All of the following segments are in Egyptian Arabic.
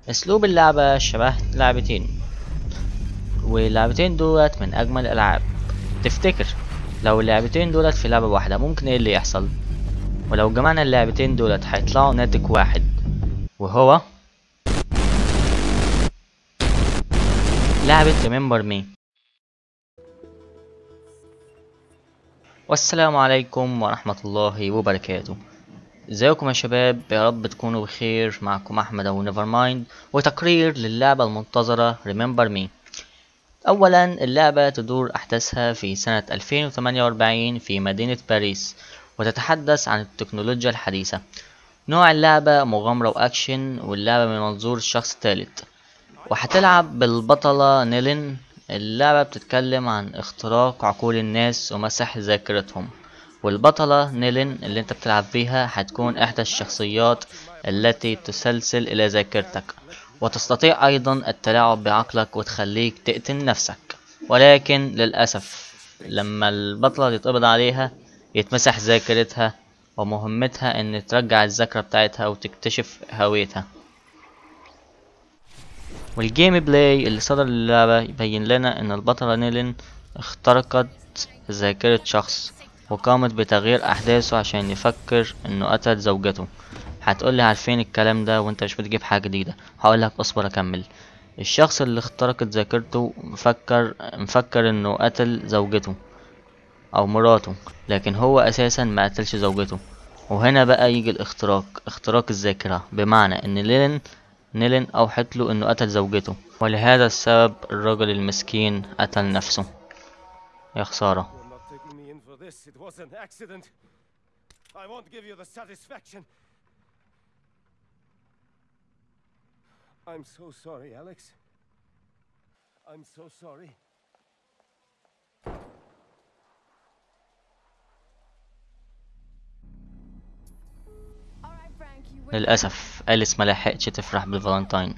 اسلوب اللعبة شبه لعبتين واللعبتين دولت من اجمل الالعاب تفتكر لو اللعبتين دولت في لعبة واحدة ممكن ايه اللي يحصل ولو جمعنا اللعبتين دولت هيطلعوا ناتج واحد وهو لعبة Remember Me والسلام عليكم ورحمة الله وبركاته ازيكم يا شباب يا رب تكونوا بخير معكم احمد او نيفر مايند وتقرير للعبة المنتظرة Remember Me اولا اللعبة تدور احداثها في سنة 2048 في مدينة باريس وتتحدث عن التكنولوجيا الحديثة نوع اللعبة مغامرة واكشن واللعبة من منظور شخص ثالث وهتلعب بالبطلة نيلين اللعبة بتتكلم عن اختراق عقول الناس ومسح ذاكرتهم والبطلة نيلين اللي انت بتلعب بيها هتكون احدى الشخصيات التي تسلسل الى ذاكرتك وتستطيع ايضا التلاعب بعقلك وتخليك تقتل نفسك ولكن للأسف لما البطلة يتقبض عليها يتمسح ذاكرتها ومهمتها ان ترجع الذاكرة بتاعتها وتكتشف هويتها والجيم بلاي اللي صدر للعبة يبين لنا ان البطلة نيلين اخترقت ذاكرة شخص وقامت بتغيير احداثه عشان يفكر انه قتل زوجته هتقولي عارفين الكلام ده وانت مش بتجيب حاجة جديدة هقولك اصبر اكمل الشخص اللي اخترقت ذاكرته مفكر مفكر انه قتل زوجته او مراته لكن هو اساسا ما قتلش زوجته وهنا بقى يجي الاختراق اختراق الذاكرة بمعنى ان ليلين نيلين اوحت له انه قتل زوجته ولهذا السبب الرجل المسكين قتل نفسه يا خسارة You're not taking me in for this. It was an accident. I won't give you the satisfaction. I'm so sorry, Alex. I'm so sorry. Alright, Frank, you win. للأسف أليس ملحقتش تفرح بالفالنتاين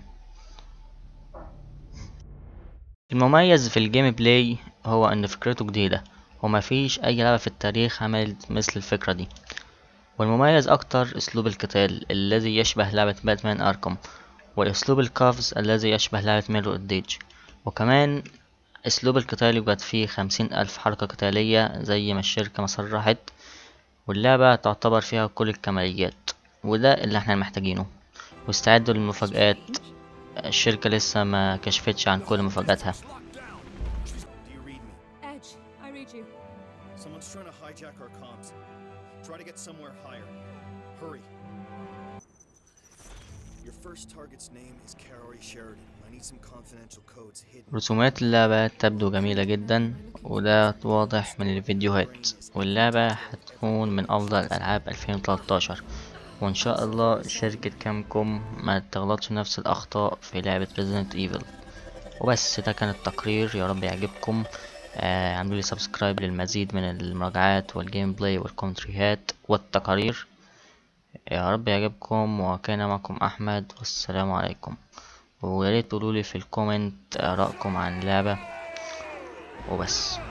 المميز في الجيم بلاي هو ان فكرته جديدة ومفيش اي لعبة في التاريخ عملت مثل الفكرة دي والمميز اكتر اسلوب القتال الذي يشبه لعبة باتمان اركم واسلوب الكافز الذي يشبه لعبة ميرو ديج وكمان اسلوب القتال يوجد فيه خمسين الف حركة قتالية زي ما الشركة ما صرحت واللعبة تعتبر فيها كل الكماليات وده اللي احنا محتاجينه واستعدوا للمفاجآت الشركة لسه ما كشفتش عن كل مفاجآتها Do you read me? Edge, I read you. Someone's trying to hijack our comms. Try to get somewhere higher. Hurry. Your first target's name is Carrie Sheridan. I need some confidential codes hidden. رسومات اللعبة تبدو جميلة جدا وده واضح من الفيديوهات واللعبة هتكون من أفضل ألعاب 2013 وإن شاء الله شركة كامكوم ما تغلطش نفس الأخطاء في لعبة Resident Evil وبس ده كان التقرير يا رب يعجبكم آه عملولي سبسكرايب للمزيد من المراجعات والجيم بلاي والكونتريهات والتقارير يا رب يعجبكم وكان معكم أحمد والسلام عليكم وياريت تقولولي في الكومنت آرائكم عن اللعبة وبس